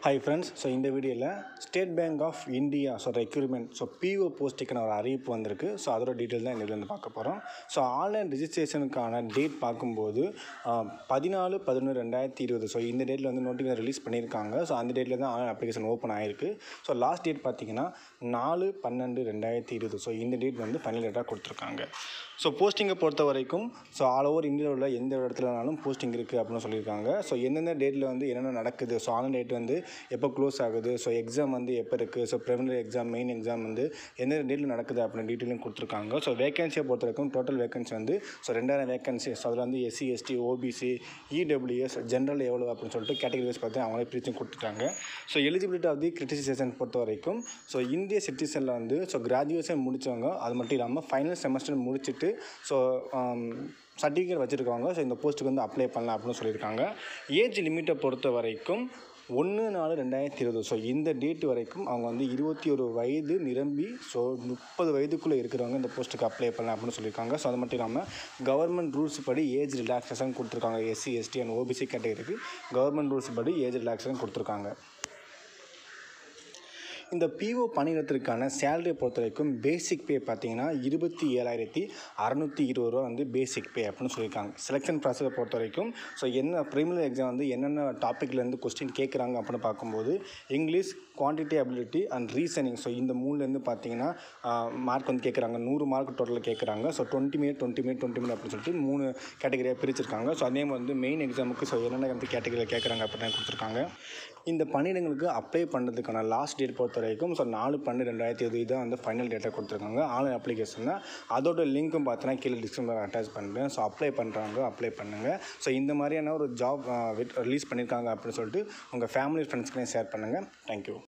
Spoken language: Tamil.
ஹாய் ஃப்ரெண்ட்ஸ் ஸோ இந்த வீடியோவில் State Bank of India so recruitment so PO போஸ்ட்டுக்கான ஒரு அறிவிப்பு வந்திருக்கு ஸோ அதோட டீட்டெயில் தான் இந்த வீடியோவில் பார்க்க போகிறோம் ஸோ ஆன்லைன் ரிஜிஸ்ட்ரேஷனுக்கான டேட் பார்க்கும்போது பதினாலு பதினொன்று ரெண்டாயிரத்தி இருபது ஸோ இந்த டேட்டில் வந்து நோட்டிஃபிகேஷன் ரிலீஸ் பண்ணியிருக்காங்க ஸோ அந்த டேட்டில் தான் ஆன்லைன் அப்ளிகேஷன் ஓப்பன் ஆயிருக்கு ஸோ லாஸ்ட் டேட் பார்த்தீங்கன்னா நாலு பன்னெண்டு ரெண்டாயிரத்தி இருபது ஸோ இந்த டேட் வந்து ஃபைனல் டேட்டாக கொடுத்துருக்காங்க ஸோ போஸ்டிங்கை பொறுத்த வரைக்கும் ஸோ ஆல் ஓவர் இந்தியாவில் உள்ள எந்த இடத்துலனாலும் போஸ்டிங் இருக்குது அப்படின்னு சொல்லியிருக்காங்க ஸோ எந்தெந்த டேட்டில் வந்து என்னென்ன நடக்குது ஸோ ஆன்லைன் டேட் வந்து எப்போ க்ளோஸ் ஆகுது ஸோ எக்ஸாம் வந்து எப்போ இருக்குது so preliminary exam main exam வந்து எந்தெந்த டேட்டில் நடக்குது அப்படின்னு டீட்டெயிலும் கொடுத்துருக்காங்க ஸோ வேகன்சியை பொறுத்த வரைக்கும் டோட்டல் வேகன்சி வந்து ஸோ ரெண்டாயிரம் வேகன்சி ஸோ அதில் வந்து SC ST OBC EWS general எவ்வளோ அப்படின்னு சொல்லிட்டு கேட்டகரிஸ் பார்த்து அவங்களே பிரித்து கொடுத்துட்டாங்க so eligibility of the criticisation பொறுத்த வரைக்கும் ஸோ இந்திய சிட்டிசனில் வந்து ஸோ கிராஜுவேஷன் முடித்தவங்க அது மட்டும் இல்லாமல் ஃபைனல் செமஸ்டர் முடிச்சுட்டு ஸோ சர்டிஃபிகேட் வச்சுருக்கவங்க ஸோ இந்த போஸ்ட்டுக்கு வந்து அப்ளை பண்ணலாம் அப்படின்னு சொல்லியிருக்காங்க ஏஜ் லிமிட்டை பொறுத்த வரைக்கும் ஒன்று நாலு ரெண்டாயிரத்தி இருபது ஸோ இந்த டேட் வரைக்கும் அவங்க வந்து இருபத்தி ஒரு வயது நிரம்பி ஸோ முப்பது வயதுக்குள்ளே இருக்கிறவங்க இந்த போஸ்ட்டுக்கு அப்ளை பண்ணலாம் அப்படின்னு சொல்லியிருக்காங்க ஸோ அது மட்டும் இல்லாமல் கவர்மெண்ட் ரூல்ஸ் படி ஏஜ் ரிலாக்ஸேஷன் கொடுத்துருக்காங்க எஸ்சி எஸ்டி அண்ட் ஓபிசி கேட்டகரிக்கு கவர்மெண்ட் ரூல்ஸ் படி ஏஜ் ரிலாக்ஸேஷன் கொடுத்துருக்காங்க இந்த பிஓ பணியிடத்திற்கான சேலரியை பொறுத்த வரைக்கும் பேசிக் பே பார்த்தீங்கன்னா இருபத்தி ஏழாயிரத்தி அறநூற்றி இருபது ரூபா வந்து பேசிக் பே அப்படின்னு சொல்லியிருக்காங்க செலெக்ஷன் ப்ராசஸை பொறுத்த வரைக்கும் ஸோ என்ன ப்ரிமினரி எக்ஸாம் வந்து என்னென்ன டாப்பிக்லேருந்து கொஸ்டின் கேட்குறாங்க அப்படின்னு பார்க்கும்போது English quantity ability and reasoning so இந்த மூணுலேருந்து பார்த்தீங்கன்னா மார்க் வந்து கேட்குறாங்க நூறு மார்க் டோட்டலில் கேட்குறாங்க so twenty minute twenty minute twenty minute அப்படின்னு சொல்லிட்டு மூணு கேட்டகரியாக பிரிச்சிருக்காங்க ஸோ அதே மாதிரி வந்து மெயின் எக்ஸாமுக்கு ஸோ என்னென்ன வந்து கேட்டகரியில் கேட்குறாங்க அப்படின்னு கொடுத்துருக்காங்க இந்த பணியிடங்களுக்கு அப்ளை பண்ணுறதுக்கான லாஸ்ட் டேட் பொறுத்த வரைக்கும் ஸோ நாலு பன்னெண்டு ரெண்டாயிரத்தி இருபது தான் வந்து ஃபைனல் டேட்டாக கொடுத்துருக்காங்க ஆன்லைன் அப்ளிகேஷன் தான் அதோட லிங்க்கும் பார்த்தீங்கன்னா கீழே டிஸ்கிரிப்ஷனில் அட்டாச் பண்ணுறேன் ஸோ அப்ளை பண்ணுறாங்க அப்ளை பண்ணுங்கள் ஸோ இந்த மாதிரியான ஒரு ஜாப் ரிலீஸ் பண்ணியிருக்காங்க அப்படின்னு சொல்லிட்டு உங்கள் ஃபேமிலி ஃப்ரெண்ட்ஸ்க்குனே ஷேர் பண்ணுங்கள் தேங்க்யூ